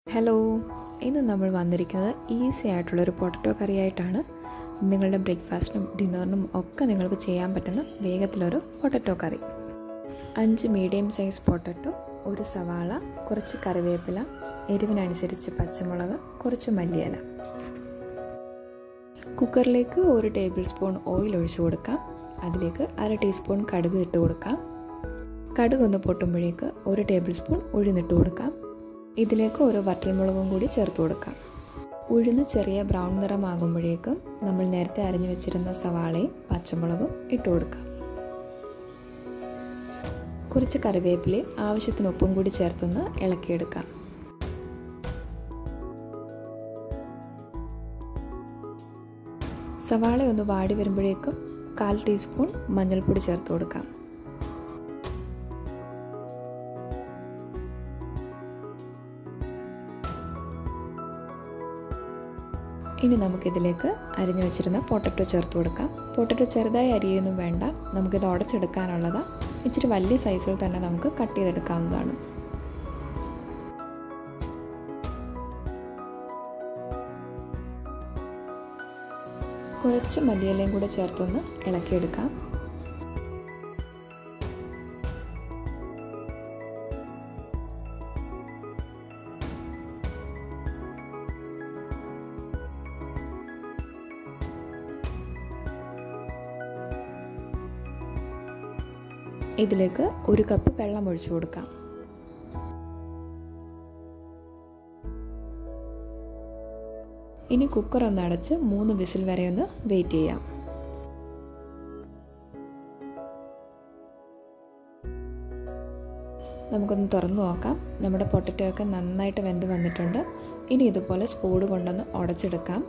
hello ഇന്ന് നമ്മൾ വന്നിരിക്കുന്നത് ഈസി ആയിട്ടുള്ളൊരു പൊട്ടറ്റോ കറി ആയിട്ടാണ് നിങ്ങളുടെ ബ്രേക്ക്ഫാസ്റ്റിനും ഡിന്നറിനും ഒക്കെ നിങ്ങൾക്ക് ചെയ്യാൻ പറ്റുന്ന വേഗത്തിലൊരു പൊട്ടറ്റോ കറി അഞ്ച് മീഡിയം സൈസ് പൊട്ടറ്റോ ഒരു സവാള കുറച്ച് കറിവേപ്പില എരിവിനനുസരിച്ച് പച്ചമുളക് കുറച്ച് മല്ലിയില കുക്കറിലേക്ക് ഒരു ടേബിൾ സ്പൂൺ ഓയിൽ ഒഴിച്ചു കൊടുക്കാം അതിലേക്ക് അര ടീസ്പൂൺ കടുക് ഇട്ട് കൊടുക്കാം കടുക് ഒന്ന് പൊട്ടുമ്പോഴേക്ക് ഒരു ടേബിൾ സ്പൂൺ ഉഴുന്നിട്ട് കൊടുക്കാം ഇതിലേക്ക് ഒരു വറ്റൽമുളകും കൂടി ചേർത്ത് കൊടുക്കാം ഉഴുന്ന് ചെറിയ ബ്രൗൺ നിറമാകുമ്പോഴേക്കും നമ്മൾ നേരത്തെ അരിഞ്ഞു വെച്ചിരുന്ന സവാളയും പച്ചമുളകും ഇട്ട് കൊടുക്കാം കുറച്ച് കറിവേപ്പിലയും ആവശ്യത്തിന് ഉപ്പും കൂടി ചേർത്തൊന്ന് ഇളക്കിയെടുക്കാം സവാള ഒന്ന് വാടി വരുമ്പോഴേക്കും കാൽ ടീസ്പൂൺ മഞ്ഞൾപ്പൊടി ചേർത്ത് കൊടുക്കാം ഇനി നമുക്കിതിലേക്ക് അരിഞ്ഞു വെച്ചിരുന്ന പൊട്ടറ്റോ ചേർത്ത് കൊടുക്കാം പൊട്ടറ്റോ ചെറുതായി അരിയൊന്നും വേണ്ട നമുക്കിത് ഉടച്ചെടുക്കാനുള്ളത് ഇച്ചിരി വലിയ സൈസിൽ തന്നെ നമുക്ക് കട്ട് ചെയ്തെടുക്കാവുന്നതാണ് കുറച്ച് മല്ലിയിലയും കൂടെ ചേർത്തൊന്ന് ഇളക്കിയെടുക്കാം ഇതിലേക്ക് ഒരു കപ്പ് വെള്ളം ഒഴിച്ചു കൊടുക്കാം ഇനി കുക്കർ ഒന്ന് അടച്ച് മൂന്ന് വിസിൽ വരെ ഒന്ന് വെയിറ്റ് ചെയ്യാം നമുക്കൊന്ന് തുറന്നു നോക്കാം നമ്മുടെ പൊട്ടറ്റോ ഒക്കെ നന്നായിട്ട് വെന്ത് വന്നിട്ടുണ്ട് ഇനി ഇതുപോലെ സ്പൂഡ് കൊണ്ടൊന്ന് ഉടച്ചെടുക്കാം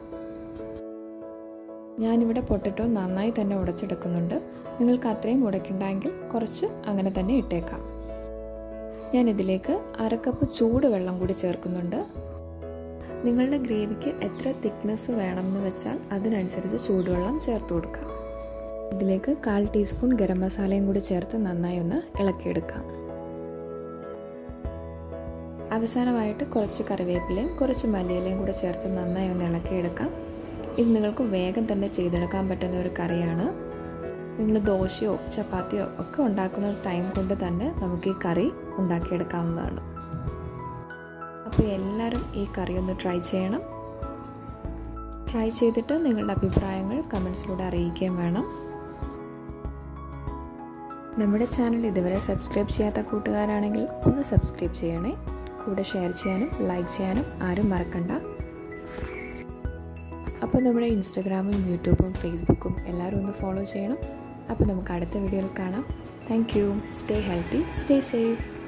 ഞാനിവിടെ പൊട്ടറ്റോ നന്നായി തന്നെ ഉടച്ചെടുക്കുന്നുണ്ട് നിങ്ങൾക്ക് അത്രയും ഉടയ്ക്കണ്ടെങ്കിൽ കുറച്ച് അങ്ങനെ തന്നെ ഇട്ടേക്കാം ഞാൻ ഇതിലേക്ക് അരക്കപ്പ് ചൂട് വെള്ളം കൂടി ചേർക്കുന്നുണ്ട് നിങ്ങളുടെ ഗ്രേവിക്ക് എത്ര തിക്നെസ് വേണമെന്ന് വെച്ചാൽ അതിനനുസരിച്ച് ചൂടുവെള്ളം ചേർത്ത് കൊടുക്കാം ഇതിലേക്ക് കാൽ ടീസ്പൂൺ ഗരം മസാലയും കൂടി ചേർത്ത് നന്നായി ഒന്ന് ഇളക്കിയെടുക്കാം അവസാനമായിട്ട് കുറച്ച് കറിവേപ്പിലയും കുറച്ച് മല്ലിയിലയും കൂടി ചേർത്ത് നന്നായി ഒന്ന് ഇളക്കിയെടുക്കാം ഇത് നിങ്ങൾക്ക് വേഗം തന്നെ ചെയ്തെടുക്കാൻ പറ്റുന്ന ഒരു കറിയാണ് നിങ്ങൾ ദോശയോ ചപ്പാത്തിയോ ഒക്കെ ഉണ്ടാക്കുന്ന ടൈം കൊണ്ട് തന്നെ നമുക്ക് ഈ കറി ഉണ്ടാക്കിയെടുക്കാവുന്നതാണ് അപ്പോൾ എല്ലാവരും ഈ കറി ഒന്ന് ട്രൈ ചെയ്യണം ട്രൈ ചെയ്തിട്ട് നിങ്ങളുടെ അഭിപ്രായങ്ങൾ കമൻസിലൂടെ അറിയിക്കുകയും വേണം നമ്മുടെ ചാനൽ ഇതുവരെ സബ്സ്ക്രൈബ് ചെയ്യാത്ത കൂട്ടുകാരാണെങ്കിൽ ഒന്ന് സബ്സ്ക്രൈബ് ചെയ്യണേ കൂടെ ഷെയർ ചെയ്യാനും ലൈക്ക് ചെയ്യാനും ആരും മറക്കണ്ട അപ്പോൾ നമ്മുടെ ഇൻസ്റ്റഗ്രാമും യൂട്യൂബും ഫേസ്ബുക്കും എല്ലാവരും ഒന്ന് ഫോളോ ചെയ്യണം അപ്പോൾ നമുക്ക് അടുത്ത വീഡിയോയിൽ കാണാം thank you stay healthy stay safe